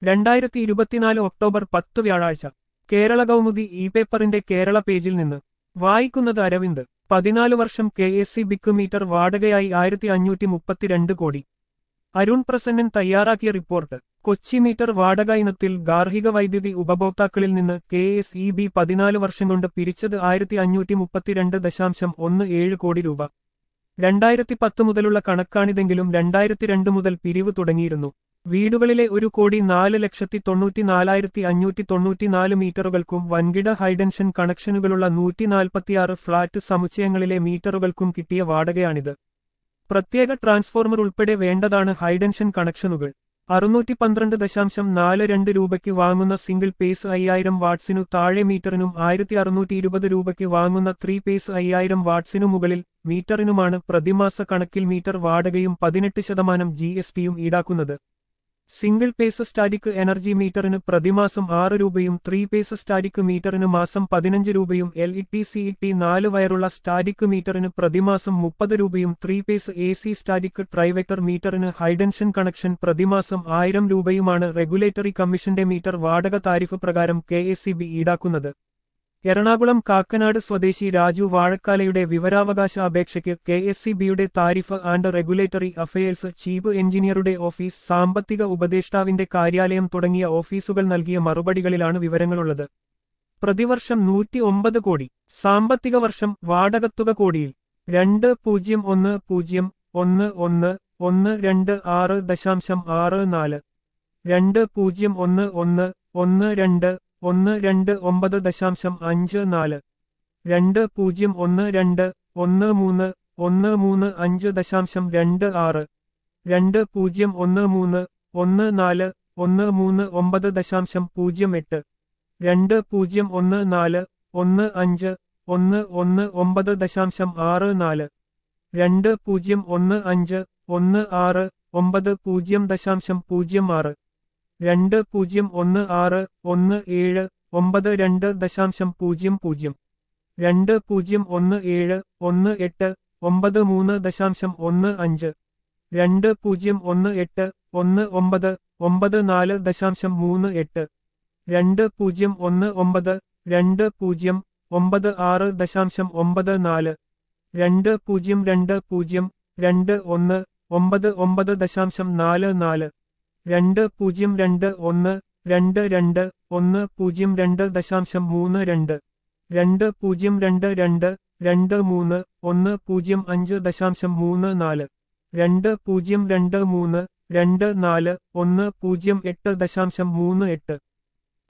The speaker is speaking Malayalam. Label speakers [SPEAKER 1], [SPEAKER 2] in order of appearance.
[SPEAKER 1] രണ്ടായിരത്തി ഇരുപത്തിനാല് ഒക്ടോബർ പത്ത് വ്യാഴാഴ്ച കേരള കൗമുദി ഇ പേപ്പറിന്റെ കേരള പേജിൽ നിന്ന് വായിക്കുന്നത് അരവിന്ദ് പതിനാല് വർഷം കെ എസ് സി ബിക്ക് മീറ്റർ വാടകയായി ആയിരത്തി അഞ്ഞൂറ്റി മുപ്പത്തിരണ്ട് കോടി അരുൺ പ്രസന്നൻ തയ്യാറാക്കിയ റിപ്പോർട്ട് കൊച്ചി മീറ്റർ വാടക ഇനത്തിൽ ഗാർഹിക വൈദ്യുതി ഉപഭോക്താക്കളിൽ നിന്ന് കെ എസ് ഇ ബി പതിനാല് വർഷം കൊണ്ട് പിരിച്ചത് ആയിരത്തി അഞ്ഞൂറ്റി മുപ്പത്തിരണ്ട് ദശാംശം ഒന്ന് ഏഴ് കോടി രൂപ രണ്ടായിരത്തി പത്ത് മുതലുള്ള കണക്കാണിതെങ്കിലും രണ്ടായിരത്തി രണ്ട് മുതൽ പിരിവ് തുടങ്ങിയിരുന്നു വീടുകളിലെ ഒരു കോടി നാല് ലക്ഷത്തി തൊണ്ണൂറ്റി നാലായിരത്തി അഞ്ഞൂറ്റി തൊണ്ണൂറ്റിനാല് മീറ്ററുകൾക്കും വൻകിട ഹൈഡൻഷൻ കണക്ഷനുകളുള്ള നൂറ്റി നാൽപ്പത്തിയാറ് ഫ്ളാറ്റ് സമുച്ചയങ്ങളിലെ മീറ്ററുകൾക്കും കിട്ടിയ വാടകയാണിത് പ്രത്യേക ട്രാൻസ്ഫോർമർ ഉൾപ്പെടെ വേണ്ടതാണ് ഹൈഡൻഷൻ കണക്ഷനുകൾ അറുന്നൂറ്റി പന്ത്രണ്ട് ദശാംശം നാല് രണ്ട് രൂപയ്ക്ക് വാങ്ങുന്ന സിംഗിൾ പേസ് അയ്യായിരം വാട്ട്സിനു താഴെ മീറ്ററിനും ആയിരത്തി അറുന്നൂറ്റി ഇരുപത് രൂപയ്ക്ക് വാങ്ങുന്ന ത്രീ പേസ് അയ്യായിരം വാട്ട്സിനു മുകളിൽ മീറ്ററിനുമാണ് പ്രതിമാസ കണക്കിൽ മീറ്റർ വാടകയും പതിനെട്ട് ശതമാനം ജി എസ് ടിയും ഈടാക്കുന്നത് സിംഗിൾ പേസ് സ്റ്റാറ്റിക് എനർജി മീറ്ററിന് പ്രതിമാസം ആറ് രൂപയും ത്രീ പേസ് സ്റ്റാറ്റിക് മീറ്ററിന് മാസം പതിനഞ്ച് രൂപയും L E T C E T നാല് വയറുള്ള സ്റ്റാറ്റിക് മീറ്ററിന് പ്രതിമാസം മുപ്പത് രൂപയും three phase A C static trivector മീറ്ററിന് ഹൈഡൻഷൻ കണക്ഷൻ പ്രതിമാസം ആയിരം രൂപയുമാണ് റെഗുലേറ്ററി കമ്മീഷന്റെ മീറ്റർ വാടക താരിഫ് പ്രകാരം കെ എസ് സി ബി ഈടാക്കുന്നത് എറണാകുളം കാക്കനാട് സ്വദേശി രാജു വാഴക്കാലയുടെ വിവരാവകാശ അപേക്ഷയ്ക്ക് കെ എസ് സി ബിയുടെ tariff and regulatory affairs chief എഞ്ചിനീയറുടെ ഓഫീസ് സാമ്പത്തിക ഉപദേഷ്ടാവിന്റെ കാര്യാലയം തുടങ്ങിയ ഓഫീസുകൾ നൽകിയ മറുപടികളിലാണ് വിവരങ്ങളുള്ളത് പ്രതിവർഷം നൂറ്റി ഒമ്പത് കോടി സാമ്പത്തിക വർഷം വാടകത്തുക കോടിയിൽ രണ്ട് പൂജ്യം ഒന്ന് പൂജ്യം ഒന്ന് ഒന്ന് ഒന്ന് രണ്ട് ആറ് ദശാംശം ആറ് നാല് രണ്ട് പൂജ്യം ഒന്ന് ഒന്ന് ഒന്ന് രണ്ട് ഒന്ന് രണ്ട് ഒമ്പത് ദശാംശം അഞ്ച് നാല് രണ്ട് പൂജ്യം ഒന്ന് രണ്ട് ഒന്ന് മൂന്ന് ഒന്ന് മൂന്ന് അഞ്ച് ദശാംശം രണ്ട് ആറ് രണ്ട് പൂജ്യം ഒന്ന് മൂന്ന് ഒന്ന് നാല് ഒന്ന് മൂന്ന് ഒമ്പത് ദശാംശം പൂജ്യം എട്ട് രണ്ട് പൂജ്യം ഒന്ന് നാല് ഒന്ന് അഞ്ച് ഒന്ന് ഒന്ന് ഒമ്പത് ദശാംശം ആറ് നാല് രണ്ട് പൂജ്യം ഒന്ന് അഞ്ച് ഒന്ന് ആറ് ഒമ്പത് പൂജ്യം ദശാംശം പൂജ്യം ആറ് രണ്ട് പൂജ്യം ഒന്ന് ആറ് ഒന്ന് ഏഴ് ഒമ്പത് രണ്ട് ദശാംശം പൂജ്യം പൂജ്യം രണ്ട് പൂജ്യം ഒന്ന് ഏഴ് ഒന്ന് എട്ട് ഒമ്പത് മൂന്ന് ദശാംശം ഒന്ന് അഞ്ച് രണ്ട് പൂജ്യം ഒന്ന് എട്ട് ഒന്ന് ഒമ്പത് ഒമ്പത് നാല് ദശാംശം മൂന്ന് എട്ട് രണ്ട് പൂജ്യം ഒന്ന് ഒമ്പത് രണ്ട് പൂജ്യം ഒമ്പത് ആറ് ദശാംശം ഒമ്പത് നാല് രണ്ട് പൂജ്യം രണ്ട് പൂജ്യം രണ്ട് ഒന്ന് ഒമ്പത് ഒമ്പത് ദശാംശം നാല് നാല് രണ്ട് പൂജ്യം രണ്ട് ഒന്ന് രണ്ട് രണ്ട് ഒന്ന് പൂജ്യം രണ്ട് ദശാംശം മൂന്ന് രണ്ട് രണ്ട് പൂജ്യം രണ്ട് രണ്ട് രണ്ട് മൂന്ന് ഒന്ന് പൂജ്യം അഞ്ച് ദശാംശം മൂന്ന് നാല് രണ്ട് പൂജ്യം രണ്ട് മൂന്ന് രണ്ട് നാല് ഒന്ന് പൂജ്യം എട്ട് ദശാംശം മൂന്ന് എട്ട്